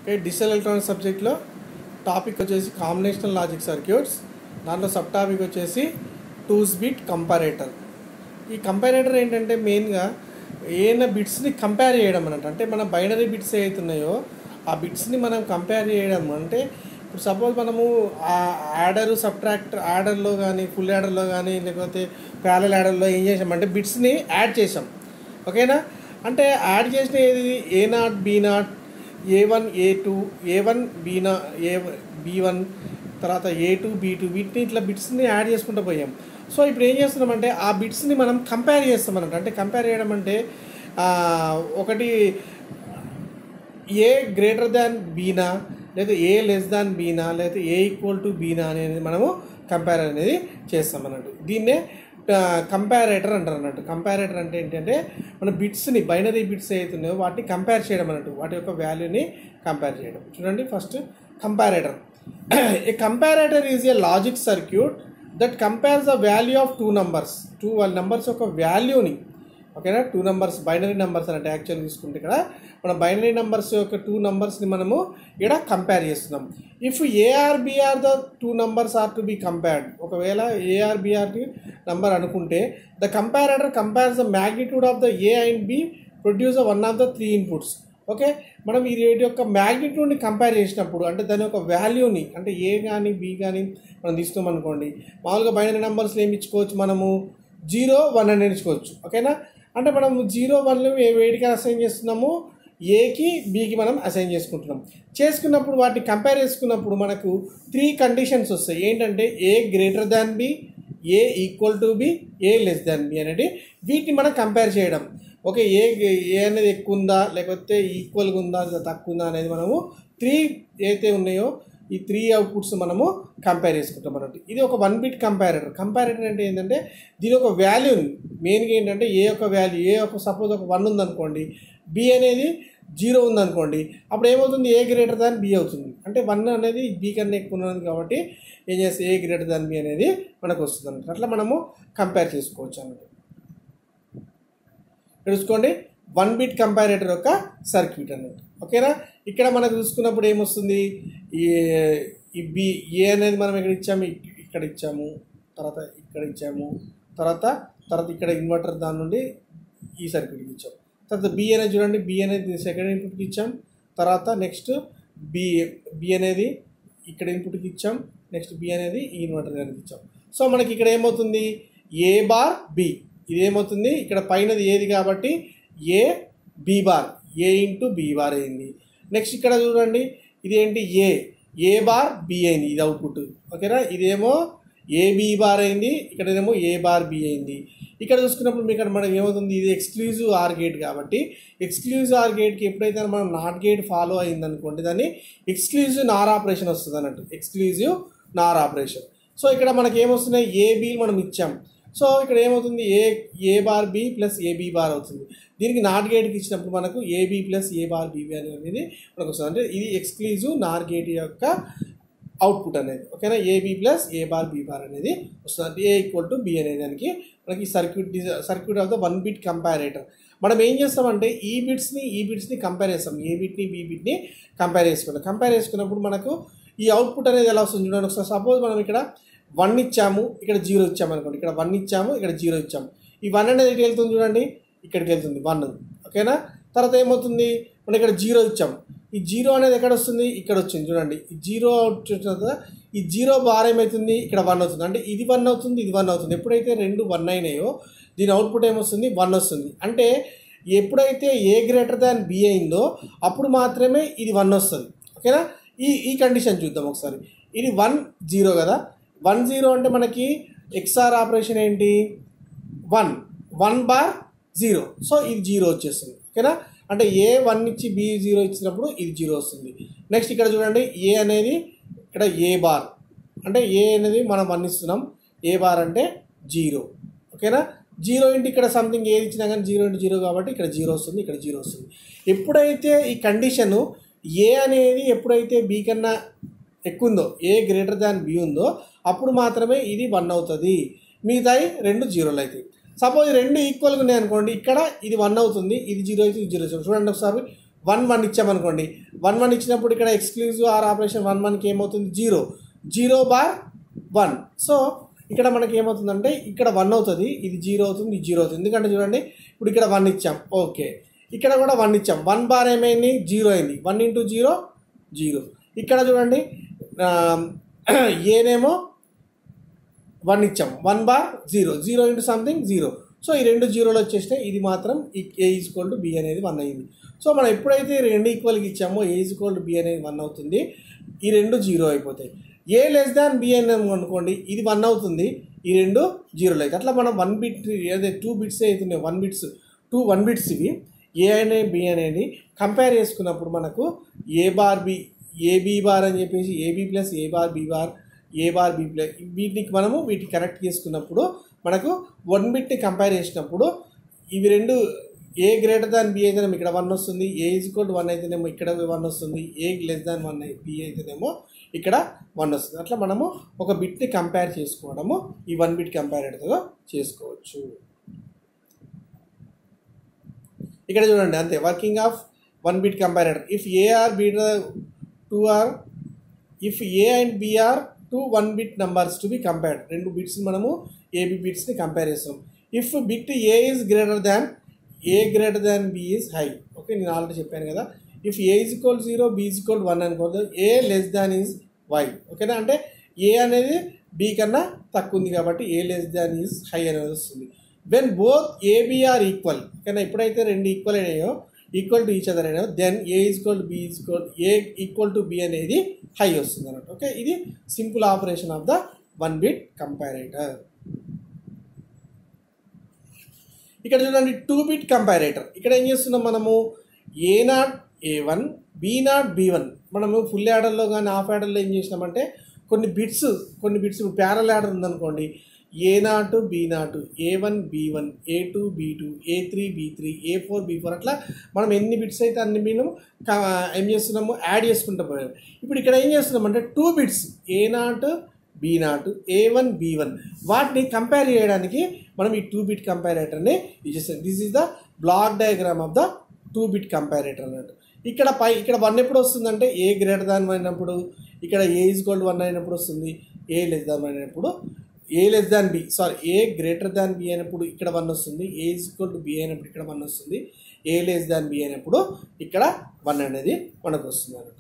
okay digital electronic సబ్జెక్ట్లో topic వచ్చేసి combinational logic circuits దాంట్లో సబ్ టాపిక్ వచ్చేసి టూస్ బిట్ కంపారేటర్ ఈ కంపారేటర్ ఏంటంటే మెయిన్గా ఏమైనా బిట్స్ని కంపేర్ చేయడం అన్నట్టు అంటే మన బైనరీ బిట్స్ ఏవైతున్నాయో ఆ బిట్స్ని మనం కంపేర్ చేయడం అంటే ఇప్పుడు సపోజ్ మనము ఆ యాడర్ సబ్ట్రాక్ట్ యాడర్లో కానీ ఫుల్ యాడర్లో కానీ లేకపోతే ప్యారల్ యాడర్లో ఏం చేసామంటే బిట్స్ని యాడ్ చేసాం ఓకేనా అంటే యాడ్ చేసిన ఏది A naught B naught A one A two A one B నా ఏ బీ వన్ తర్వాత ఏ టూ బీ టూ వీటిని ఇట్లా బిట్స్ని యాడ్ చేసుకుంటూ పోయాం సో ఇప్పుడు ఏం చేస్తున్నామంటే ఆ బిట్స్ని మనం కంపేర్ చేస్తాం అన్నట్టు అంటే కంపేర్ చేయడం అంటే ఆ, ఒకటి ఏ గ్రేటర్ దాన్ బీనా లేదా ఏ లెస్ దాన్ బీనా లేదా ఏ ఈక్వల్ టు బీనా అనేది మనము కంపేర్ అనేది చేస్తాం అన్నట్టు దీన్నే కంపారేటర్ అంటారు అన్నట్టు కంపారేటర్ అంటే ఏంటంటే మన బిట్స్ని బైనరీ బిట్స్ ఏవైతున్నాయో వాటిని కంపేర్ చేయడం అన్నట్టు వాటి యొక్క వాల్యూని కంపేర్ చేయడం చూడండి first comparator a comparator is a logic circuit that compares the value of two numbers two వాళ్ళ నెంబర్స్ యొక్క వాల్యూని ఓకేనా టూ నెంబర్స్ బైనరీ నెంబర్స్ అంటే యాక్చువల్ తీసుకుంటే ఇక్కడ మన బైనరీ నెంబర్స్ యొక్క టూ నెంబర్స్ని మనము ఇక్కడ కంపేర్ చేస్తున్నాం if A or B are the two numbers are to be compared ఒకవేళ ఏఆర్బిఆర్ నంబర్ అనుకుంటే the comparator compares the magnitude of the A and B produce one of the three inputs okay మనం ఈ rate యొక్క మ్యాగ్నిట్యూడ్ని compare చేసినప్పుడు అంటే దాని యొక్క వాల్యూని అంటే ఏ కానీ బి కానీ మనం తీసుకున్నాం అనుకోండి మామూలుగా బైనరీ నెంబర్స్లో ఏమి ఇచ్చుకోవచ్చు మనము జీరో వన్ అని ఎంచుకోవచ్చు ఓకేనా అంటే మనం జీరో వన్ వేడికి అసైన్ చేస్తున్నాము ఏకి బికి మనం అసైన్ చేసుకుంటున్నాం చేసుకున్నప్పుడు వాటిని కంపేర్ చేసుకున్నప్పుడు మనకు త్రీ కండిషన్స్ వస్తాయి ఏంటంటే A greater than B A equal to B A less than B అనేది వీటిని మనం కంపేర్ చేయడం ఓకే ఏ ఏ అనేది ఎక్కువ ఉందా లేకపోతే ఈక్వల్గా ఉందా లేదా తక్కువ ఉందా అనేది మనము త్రీ ఏదైతే ఉన్నాయో ఈ త్రీ అవుట్పుట్స్ మనము కంపేర్ చేసుకుంటాం అన్నట్టు ఇది ఒక వన్ బిట్ కంపారేటర్ కంపారేటర్ అంటే ఏంటంటే దీని ఒక వాల్యూని మెయిన్గా ఏంటంటే ఏ యొక్క వాల్యూ ఏ ఒక సపోజ్ ఒక వన్ ఉందనుకోండి బి అనేది జీరో ఉందనుకోండి అప్పుడు ఏమవుతుంది ఏ గ్రేటర్ దాన్ బి అవుతుంది అంటే వన్ అనేది బి కన్నా ఎక్కువ ఉన్నది కాబట్టి ఏం చేస్తే ఏ గ్రేటర్ దాన్ బి అనేది మనకు వస్తుంది అన్నట్టు అట్లా మనము కంపేర్ చేసుకోవచ్చు అన్నట్టు ఇక్కడ చూసుకోండి వన్ బిట్ కంపారేటర్ యొక్క సర్క్యూట్ అన్నట్టు ఓకేనా ఇక్కడ మనకు చూసుకున్నప్పుడు ఏమొస్తుంది ఈ ఈ బి ఏ అనేది మనం ఇక్కడ ఇచ్చాము ఇక్- ఇక్కడ ఇచ్చాము తర్వాత ఇక్కడ ఇచ్చాము తర్వాత తర్వాత ఇక్కడ ఇన్వర్టర్ దాని నుండి ఈ సర్క్యూట్కి ఇచ్చాం తర్వాత బి అనేది చూడండి బి అనేది సెకండ్ ఇన్పుట్కి ఇచ్చాం తర్వాత నెక్స్ట్ బి బి అనేది ఇక్కడ ఇన్పుట్కి ఇచ్చాం నెక్స్ట్ బి అనేది ఈ ఇన్వర్టర్ దానికి ఇచ్చాం సో మనకి ఇక్కడ ఏమవుతుంది ఏ బార్ బి ఇది ఏమవుతుంది ఇక్కడ పైనది ఏది కాబట్టి A B bar A into B bar అయింది నెక్స్ట్ ఇక్కడ చూడండి ఇది ఏంటి ఏ ఏ బార్ బి అయింది ఇది అవుట్పుట్ ఓకేనా ఇదేమో ఏ బి బార్ అయింది ఇక్కడేమో ఏ బార్ బి అయింది ఇక్కడ చూసుకున్నప్పుడు మీకు ఇక్కడ మనకి ఏమవుతుంది ఇది ఎక్స్క్లూజివ్ ఆర్ గేట్ కాబట్టి ఎక్స్క్లూజివ్ ఆర్ గేట్కి ఎప్పుడైతే మనం నాట్ గేట్ ఫాలో అయింది అనుకోండి దాన్ని ఎక్స్క్లూజివ్ నార్ ఆపరేషన్ వస్తుంది అన్నట్టు ఎక్స్క్లూజివ్ నార్ ఆపరేషన్ సో ఇక్కడ మనకి ఏమొస్తున్నాయి ఏ బి మనం ఇచ్చాం సో ఇక్కడ ఏమవుతుంది A A bar B plus A B bar అవుతుంది దీనికి నాట్ గేట్కి ఇచ్చినప్పుడు మనకు A B plus A bar B B అనేది మనకు వస్తుంది అంటే ఇది ఎక్స్క్లూజివ్ నార్ గేట్ యొక్క అవుట్పుట్ అనేది ఓకేనా A B plus A bar B bar అనేది వస్తుంది అంటే ఏ ఈక్వల్ టు బి అనే దానికి మనకి circuit circuit of the one bit comparator మనం ఏం చేస్తామంటే ఈ బిట్స్ని ఈ బిట్స్ని కంపేర్ చేస్తాం ఏ బిట్ని బి బిట్ని కంపేర్ చేసుకుంటాం కంపేర్ చేసుకున్నప్పుడు మనకు ఈ అవుట్పుట్ అనేది ఎలా వస్తుంది చూడండి ఒకసారి సపోజ్ మనం ఇక్కడ వన్ ఇచ్చాము ఇక్కడ జీరో ఇచ్చాము అనుకోండి ఇక్కడ వన్ ఇచ్చాము ఇక్కడ జీరో ఇచ్చాము ఈ వన్ అనేది ఎటు వెళ్తుంది చూడండి ఇక్కడికి వెళ్తుంది వన్ ఓకేనా తర్వాత ఏమవుతుంది మనం ఇక్కడ జీరో ఇచ్చాము ఈ జీరో అనేది ఎక్కడ వస్తుంది ఇక్కడ వచ్చింది చూడండి ఈ జీరో వచ్చిన తర్వాత ఈ జీరో బార్ ఏమవుతుంది ఇక్కడ వన్ అవుతుంది అంటే ఇది వన్ అవుతుంది ఇది వన్ అవుతుంది ఎప్పుడైతే రెండు వన్ అయినాయో దీని అవుట్పుట్ ఏమొస్తుంది వన్ వస్తుంది అంటే ఎప్పుడైతే ఏ గ్రేటర్ దాన్ బి అయిందో అప్పుడు మాత్రమే ఇది వన్ వస్తుంది ఓకేనా ఈ ఈ కండిషన్ చూద్దాం ఒకసారి ఇది వన్ జీరో కదా వన్ జీరో అంటే మనకి ఎక్స్ఆర్ ఆపరేషన్ ఏంటి one one bar zero so ఇది జీరో వచ్చేస్తుంది ఓకేనా అంటే ఏ వన్ ఇచ్చి బి జీరో ఇచ్చినప్పుడు ఇది జీరో వస్తుంది నెక్స్ట్ ఇక్కడ చూడండి ఏ అనేది ఇక్కడ ఏ బార్ అంటే ఏ అనేది మనం వన్ ఇస్తున్నాం ఏ బార్ అంటే జీరో ఓకేనా జీరో ఇంటి ఇక్కడ సంథింగ్ ఏది ఇచ్చినా కానీ జీరో ఇంటి జీరో కాబట్టి ఇక్కడ జీరో వస్తుంది ఇక్కడ జీరో వస్తుంది ఎప్పుడైతే ఈ కండిషను ఏ అనేది ఎప్పుడైతే బి కన్నా ఎక్కువ ఉందో ఏ గ్రేటర్ దాన్ బి ఉందో అప్పుడు మాత్రమే ఇది వన్ అవుతుంది మిగతాయి రెండు జీరోలు అవుతాయి సపోజ్ రెండు ఈక్వల్గా ఉన్నాయి అనుకోండి ఇక్కడ ఇది వన్ అవుతుంది ఇది జీరో అయితే ఇది జీరో అవుతుంది చూడండి ఒకసారి వన్ వన్ ఇచ్చామనుకోండి వన్ వన్ ఇచ్చినప్పుడు ఇక్కడ ఎక్స్క్లూజివ్ ఆర్ ఆపరేషన్ వన్ వన్కి ఏమవుతుంది zero zero bar one so ఇక్కడ మనకి ఏమవుతుందంటే ఇక్కడ వన్ అవుతుంది ఇది జీరో అవుతుంది ఇది జీరో అవుతుంది ఎందుకంటే చూడండి ఇప్పుడు ఇక్కడ వన్ ఇచ్చాం ఓకే ఇక్కడ కూడా వన్ ఇచ్చాం వన్ బార్ ఏమైంది జీరో అయింది వన్ ఇంటూ జీరో జీరో ఇక్కడ చూడండి ఆ, ఏనేమో వన్ ఇచ్చాం one bar zero zero into something zero so ఈ రెండు జీరోలు వచ్చేసినాయి ఇది మాత్రం A is equal to B అనేది వన్ అయింది సో మనం ఎప్పుడైతే ఈ రెండు ఈక్వల్కి ఇచ్చామో A is equal to B అనేది వన్ అవుతుంది ఈ రెండు జీరో అయిపోతాయి ఏ లెస్ దాన్ బి అని అనుకోండి ఇది వన్ అవుతుంది ఈ రెండు జీరోలు అయితే అట్లా మనం వన్ బిట్ ఏదైతే టూ బిట్స్ అవుతున్నాయి one bits two one bits ఇవి ఏ అనే బి అనేది కంపేర్ చేసుకున్నప్పుడు మనకు A bar B A B bar అని చెప్పేసి A B plus A bar B bar A bar B plus వీటికి మనము వీటికి కనెక్ట్ చేసుకున్నప్పుడు మనకు వన్ బిట్ని కంపేర్ చేసినప్పుడు ఇవి రెండు ఏ గ్రేటర్ దాన్ బి అయితేనేమో ఇక్కడ వన్ వస్తుంది A is equal to one అయితేనేమో ఇక్కడ వన్ వస్తుంది A less than one B అయితేనేమో ఇక్కడ వన్ వస్తుంది అట్లా మనము ఒక బిట్ని కంపేర్ చేసుకోవడము ఈ వన్ బిట్ కంపారిటివ్గా చేసుకోవచ్చు ఇక్కడ చూడండి అంతే working of one bit comparator if A or bit two are if A and B are two one bit numbers to be compared రెండు బిట్స్ మనము ఏబి బిట్స్ని కంపేర్ చేస్తాం if bit A is greater than A greater than B is high okay నేను already చెప్పాను కదా if A is equal zero B is equal one అనుకోవద్దు A less than is Y ఓకేనా అంటే A అనేది B కన్నా తక్కువ ఉంది కాబట్టి A less than is high అనేది వస్తుంది వెన్ బోత్ ఏబిఆర్ ఈక్వల్ ఓకేనా ఎప్పుడైతే రెండు ఈక్వల్ అయినాయో ఈక్వల్ టు ఈచ్ అదర్ అయినా then A equal to B equal A equal to B అనేది హై వస్తుంది అన్నట్టు ఓకే ఇది simple operation of the one bit comparator ఇక్కడ చూడండి టూ బిట్ కంపారేటర్ ఇక్కడ ఏం చేస్తున్నాం మనము A naught A one B naught B one మనము ఫుల్ యాడర్లో కానీ హాఫ్ యాడర్లో ఏం చేసినామంటే కొన్ని బిట్స్ కొన్ని బిట్స్ ప్యారల్ యాడర్ ఉందనుకోండి ఏ naught B naught A one B one A two B two A three B three A four B four అట్లా మనం ఎన్ని బిట్స్ అయితే అన్ని మేము ఏం చేస్తున్నాము యాడ్ చేసుకుంటూ పోయాం ఇప్పుడు ఇక్కడ ఏం చేస్తున్నాం అంటే two bits A naught B naught A one B one వాటిని కంపేర్ చేయడానికి మనం ఈ టూ బిట్ కంపారేటర్ని యూజ్ చేస్తాం this is the block diagram of the two bit comparator అన్నట్టు ఇక్కడ పై ఇక్కడ వన్ ఎప్పుడు వస్తుందంటే ఏ గ్రేటర్ దాన్ అయినప్పుడు ఇక్కడ ఏ ఈజ్ గోల్డ్ వన్ అయినప్పుడు వస్తుంది ఏ లెస్ దాన్ అయినప్పుడు A less than B sorry A greater than B అయినప్పుడు ఇక్కడ వన్ వస్తుంది A is equal to B అయినప్పుడు ఇక్కడ వన్ వస్తుంది ఏ లెస్ దాన్ బి అయినప్పుడు ఇక్కడ వన్ అనేది మనకు వస్తుంది అన్నట్టు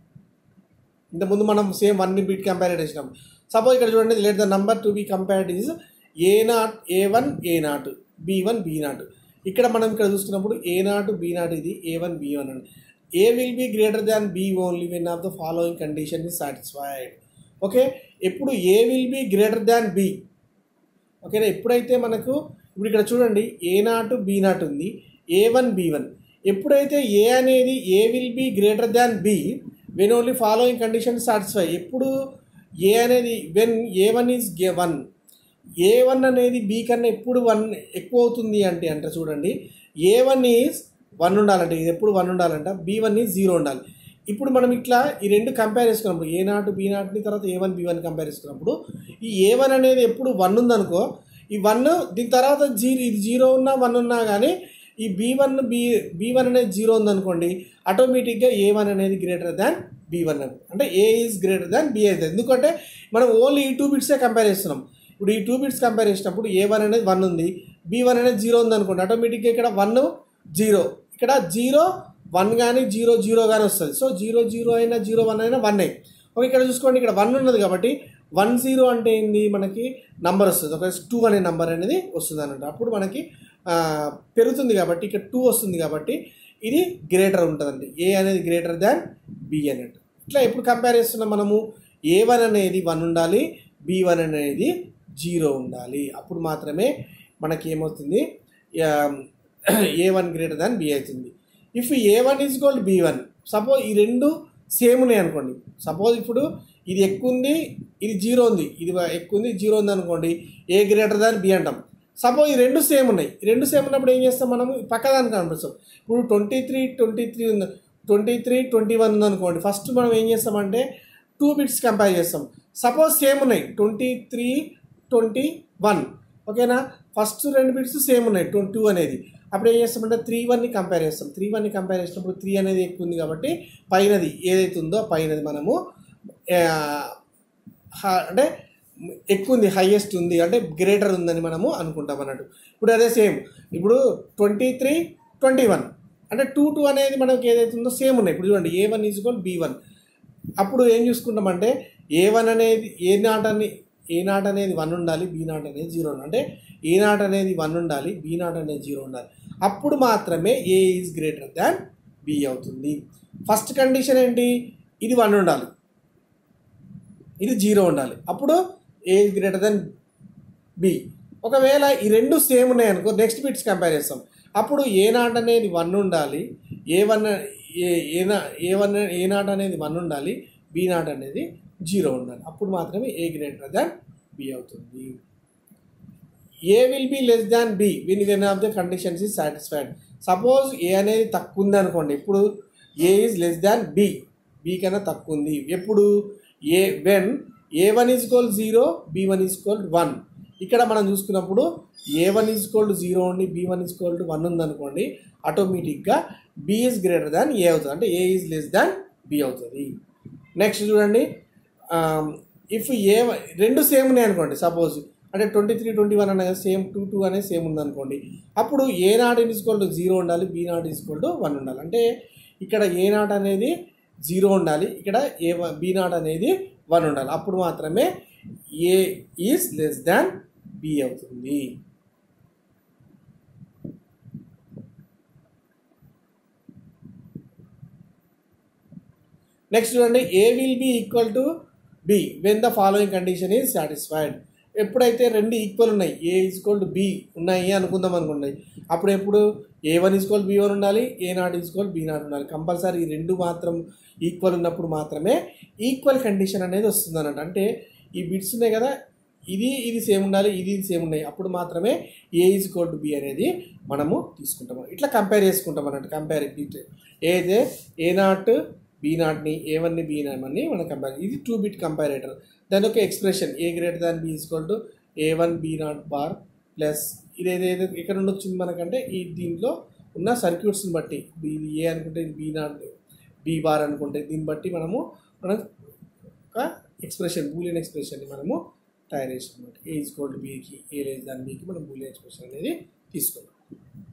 ఇంతకుముందు మనం సేమ్ వన్ బిట్ కంపేర్ చేసినాం సపోజ్ ఇక్కడ చూడండి let the number to be compared is A naught A one A naught B one B naught ఇక్కడ మనం ఇక్కడ చూస్తున్నప్పుడు ఏ నాట్ బి నాట్ ఇది ఏ వన్ బి వన్ అండి A will be greater than B only when of the following condition is satisfied okay ఎప్పుడు A will be greater than B ఓకేనా ఎప్పుడైతే మనకు ఇప్పుడు ఇక్కడ చూడండి ఏ నాట్ బి నాట్ ఉంది ఏ వన్ బి వన్ ఎప్పుడైతే ఏ అనేది A will be greater than B when only following condition satisfy ఎప్పుడు ఏ అనేది వెన్ ఏ వన్ ఈజ్ గే వన్ ఏ వన్ అనేది బి కన్నా ఎప్పుడు వన్ ఎక్కువ అవుతుంది అంటే అంటే చూడండి ఏ వన్ ఈజ్ వన్ ఉండాలంటే ఇది ఎప్పుడు వన్ ఉండాలంట బి వన్ ఈజ్ జీరో ఉండాలి ఇప్పుడు మనం ఇట్లా ఈ రెండు కంపేర్ చేసుకున్నప్పుడు ఏ నాట్ బి నాట్ని తర్వాత A one B one compare చేసుకున్నప్పుడు ఈ ఏ వన్ అనేది ఎప్పుడు వన్ ఉందనుకో ఈ వన్ దీని తర్వాత జీరో ఇది జీరో ఉన్నా వన్ ఉన్నా కానీ ఈ B one B B one అనేది జీరో ఉందనుకోండి ఆటోమేటిక్గా ఏ వన్ అనేది గ్రేటర్ దాన్ బీ వన్ అంటే A is greater than B అవుతుంది ఎందుకంటే మనం ఓన్లీ ఈ టూ బిట్సే కంపేర్ చేస్తున్నాం ఇప్పుడు ఈ టూ బిట్స్ కంపేర్ చేసినప్పుడు ఏ వన్ అనేది వన్ ఉంది బీ వన్ అనేది జీరో ఉంది అనుకోండి ఆటోమేటిక్గా ఇక్కడ వన్ జీరో ఇక్కడ జీరో వన్ కానీ జీరో జీరో కానీ వస్తుంది సో జీరో జీరో అయినా జీరో వన్ అయినా వన్ అయ్యి ఓకే ఇక్కడ చూసుకోండి ఇక్కడ వన్ ఉన్నది కాబట్టి వన్ జీరో అంటే ఏంది మనకి నంబర్ వస్తుంది ఒక టూ అనే నంబర్ అనేది వస్తుంది అన్నట్టు అప్పుడు మనకి ఆ, పెరుగుతుంది కాబట్టి ఇక్కడ టూ వస్తుంది కాబట్టి ఇది గ్రేటర్ ఉంటుందండి ఏ అనేది గ్రేటర్ దాన్ బి అన్నట్టు ఇట్లా ఎప్పుడు కంపేర్ చేస్తున్నాం మనము ఏ వన్ అనేది వన్ ఉండాలి బి వన్ అనేది జీరో ఉండాలి అప్పుడు మాత్రమే మనకి ఏమవుతుంది A one greater than B అవుతుంది ఇఫ్ ఏ వన్ ఈజ్ గోల్డ్ బి వన్ సపోజ్ ఈ రెండు సేమ్ ఉన్నాయి అనుకోండి సపోజ్ ఇప్పుడు ఇది ఎక్కువ ఉంది ఇది జీరో ఉంది ఇది ఎక్కువ ఉంది జీరో ఉంది అనుకోండి ఏ గ్రేటర్ దాన్ బి అంటాం సపోజ్ ఈ రెండు సేమ్ ఉన్నాయి ఈ రెండు సేమ్ ఉన్నప్పుడు ఏం చేస్తాం మనం పక్కదానికి కనిపిస్తాం ఇప్పుడు ట్వంటీ త్రీ ట్వంటీ త్రీ ఉంది ట్వంటీ త్రీ ట్వంటీ వన్ ఉంది అనుకోండి ఫస్ట్ మనం ఏం చేస్తామంటే టూ బిట్స్ కంపేర్ చేస్తాం సపోజ్ సేమ్ ఉన్నాయి ట్వంటీ త్రీ ట్వంటీ వన్ ఓకేనా ఫస్ట్ రెండు బిట్స్ సేమ్ ఉన్నాయి ట్వంటీ టూ అనేది అప్పుడు ఏం చేస్తామంటే త్రీ వన్ని కంపేర్ చేస్తాం త్రీ వన్ని కంపేర్ చేసినప్పుడు త్రీ అనేది ఎక్కువ ఉంది కాబట్టి పైనది ఏదైతే ఉందో పైనది మనము ఆ, హ- అంటే ఎక్కువ ఉంది హైయెస్ట్ ఉంది అంటే గ్రేటర్ ఉందని మనము అనుకుంటాం అన్నట్టు ఇప్పుడు అదే సేమ్ ఇప్పుడు ట్వంటీ త్రీ ట్వంటీ వన్ అంటే టూ టూ అనేది మనకి ఏదైతే ఉందో సేమ్ ఉన్నాయి ఇప్పుడు చూడండి A one is equal B one అప్పుడు ఏం చూసుకుంటామంటే ఏ వన్ అనేది ఏ నాట్ అని ఏ నాట్ అనేది వన్ ఉండాలి బీ నాట్ అనేది జీరో ఉండాలి అంటే ఏ నాట్ అనేది వన్ ఉండాలి బీ నాట్ అనేది జీరో ఉండాలి అప్పుడు మాత్రమే A is greater than B అవుతుంది ఫస్ట్ కండిషన్ ఏంటి ఇది వన్ ఉండాలి ఇది జీరో ఉండాలి అప్పుడు A is greater than B ఒకవేళ ఈ రెండు సేమ్ ఉన్నాయి అనుకో నెక్స్ట్ బిట్స్ కంపేర్ చేస్తాం అప్పుడు ఏ నాట్ అనేది వన్ ఉండాలి ఏ వన్ ఏ ఏ నా ఏ వన్ ఏ నాట్ అనేది వన్ ఉండాలి బి నాట్ అనేది జీరో ఉండాలి అప్పుడు మాత్రమే ఏ గ్రేటర్ దాన్ బి అవుతుంది A will be less than B when when of the conditions is satisfied suppose A అనేది తక్కువ ఉంది అనుకోండి ఇప్పుడు A is less than B B కన్నా తక్కువ ఉంది ఎప్పుడు A when A one is కోల్ జీరో బి వన్ ఈజ్ కోల్ వన్ ఇక్కడ మనం చూసుకున్నప్పుడు A one is equal to zero ఉండి B one is equal to one ఉందనుకోండి ఆటోమేటిక్గా B is greater than A అవుతుంది అంటే A is less than B అవుతుంది నెక్స్ట్ చూడండి ఇఫ్ ఏ రెండు సేమ్ ఉన్నాయి అనుకోండి సపోజ్ అంటే ట్వంటీ త్రీ ట్వంటీ వన్ అనేది సేమ్ టూ టూ అనేది సేమ్ ఉందనుకోండి అప్పుడు A not equal to zero ఉండాలి B not equal to one ఉండాలి అంటే ఇక్కడ ఏ నాట్ అనేది జీరో ఉండాలి ఇక్కడ ఏ బి నాట్ అనేది వన్ ఉండాలి అప్పుడు మాత్రమే A is less than B అవుతుంది నెక్స్ట్ చూడండి A will be equal to B when the following condition is satisfied ఎప్పుడైతే రెండు ఈక్వల్ ఉన్నాయి ఏ ఈక్వల్ టు బి ఉన్నాయి అనుకుందాం అనుకోండి అప్పుడు ఎప్పుడు A one equal B one ఉండాలి A not equal B not ఉండాలి కంపల్సరీ ఈ రెండు మాత్రం ఈక్వల్ ఉన్నప్పుడు మాత్రమే ఈక్వల్ కండిషన్ అనేది వస్తుంది అన్నట్టు అంటే ఈ బిట్స్ ఉన్నాయి కదా ఇది ఇది సేమ్ ఉండాలి ఇది ఇది సేమ్ ఉన్నాయి అప్పుడు మాత్రమే A is equal to B అనేది మనము తీసుకుంటాం ఇట్లా కంపేర్ చేసుకుంటాం అన్నట్టు కంపేర్ ఏదైతే ఏ నాట్ బీ నాట్ని ఏ వన్ని బీ నాట్ని మనం కంపేర్ ఇది టూ బిట్ కంపారేటర్ దాని ఒక expression A greater than B equal to A one B not bar plus ఇది ఏదైతే ఎక్కడ నుండి వచ్చింది మనకంటే ఈ దీంట్లో ఉన్న సర్క్యూట్స్ని బట్టి ఇది ఏ అనుకుంటే ఇది బీ నాట్ బీ బార్ అనుకుంటే దీన్ని బట్టి మనము మనం ఒక ఎక్స్ప్రెషన్ బూలియన్ ఎక్స్ప్రెషన్ని మనము తయారు చేసాం అనమాట ఏ ఈజ్ కోల్డ్ బీకి ఏ లేదు దాని బీకి మనం బూలియన్ ఎక్స్ప్రెషన్ అనేది తీసుకున్నాం